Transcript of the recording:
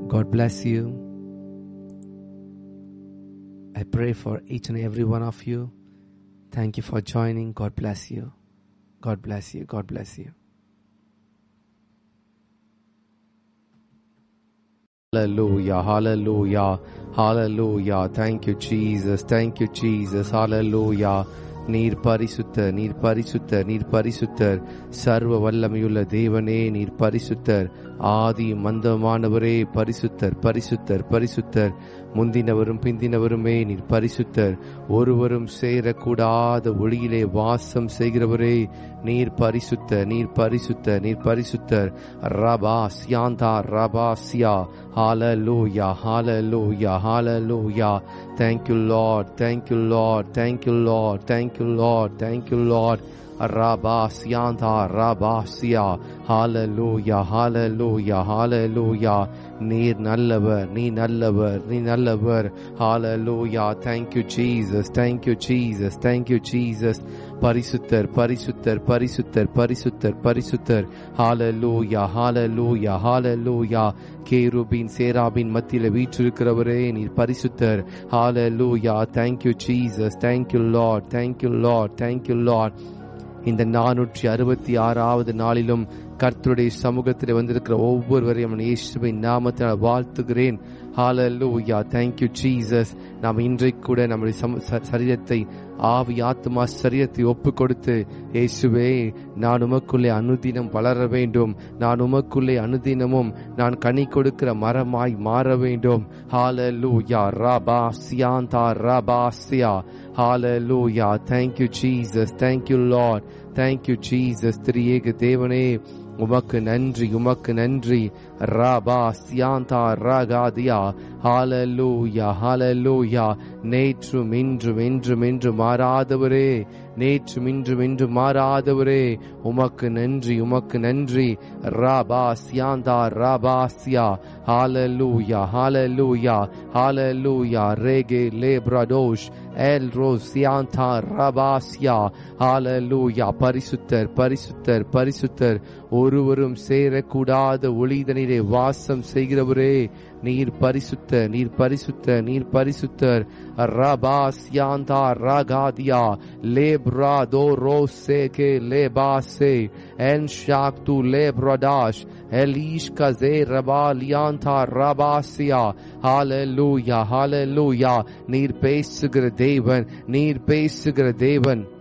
God bless you. I pray for each and every one of you. Thank you for joining. God bless you. God bless you. God bless you. Hallelujah, hallelujah, hallelujah. Thank you, Jesus. Thank you, Jesus. Hallelujah. நீர் பரிசுத்தர் நீர் பரிசுத்தர் நீர் பரிசுத்தர் சர்வ வல்லமையுள்ள தேவனே நீர் பரிசுத்தர் ஆதி மந்தமானவரே பரிசுத்தர் பரிசுத்தர் பரிசுத்தர் முந்தினவரும் பிந்தினவருமே நீர் பரிசுத்தர் ஒருவரும் சேரக்கூடாத ஒளியிலே வாசம் செய்கிறவரே நீர் பரிசுத்தர் நீர் பரிசுத்தர் நீர் பரிசுத்தர் ரபா சியாந்தா ரபா சியா ஹalleluya hallelujah hallelujah thank you lord thank you lord thank you lord thank you lord thank you lord Rabasianta Rabasia Hallelujah Hallelujah Hallelujah நீர் நல்லவர் நீ நல்லவர் நீ நல்லவர் Hallelujah Thank you Jesus Thank you Jesus Thank you Jesus பரிசுத்தர் பரிசுத்தர் பரிசுத்தர் பரிசுத்தர் பரிசுத்தர் Hallelujah Hallelujah Hallelujah கேருபின் சேராபின் மத்தியில வீற்றிருக்கிறவரே நீர் பரிசுத்தர் Hallelujah Thank you Jesus Thank you Lord Thank you Lord Thank you Lord இந்த நானூற்றி அறுபத்தி ஆறாவது நாளிலும் கர்த்தருடைய சமூகத்தில் வந்திருக்கிற ஒவ்வொருவரையும் நான் இயேசுவின் நாமத்தினால் வாழ்த்துகிறேன் ஹalleluya thank you jesus நாம் இன்றைக்கு கூட நம்முடைய சம- ச- சரீரத்தை ஆவி ஆத்மா சரீரத்தை ஒப்பு கொடுத்து இயேசுவே நான் உமக்குள்ளே அனுதினம் வளர வேண்டும் நான் உமக்குள்ளே அனுதினமும் நான் கனி கொடுக்கிற மரமாய் மாற வேண்டும் ஹalleluya ரபா சியாந்தா ரபா சியா ஹalleluya thank you jesus thank you lord thank you jesus திரியேக தேவனே உமக்கு நன்றி உமக்கு நன்றி ராபா சியாந்தா ராகாதியா ஹalleluya ஹalleluya நேற்றும் இன்றும் என்றும் என்று மாறாதவரே நேற்றும் இன்றும் என்று மாறாதவரே உமக்கு நன்றி உமக்கு நன்றி ராபா சியாந்தா ராபா சியா ஹalleluya ஹalleluya ஹalleluya ரேகே லேப்ரடோஷ் எல் ரோசியாந்தா ரபாசியா ஹalleluya பரிசுத்தர் பரிசுத்தர் பரிசுத்தர் ஒருவரும் சேரக்கூடாத ஒளிதனிலே வாசம் செய்கிறவரே நீர் பரிசுத்த நீர் பரிசுத்த நீர் பரிசுத்தர் ரபாசியாந்தா ராகாதியா லேப்ரா தோ ரோசே கே லேபாசே என் ஷாக்து லேப்ரடாஷ் எலீஷ் கசே ரபாலியாந்தா ரபாசியா ஹalleluya ஹalleluya நீர் பேசுகிற தேவன் நீர் பேசுகிற தேவன்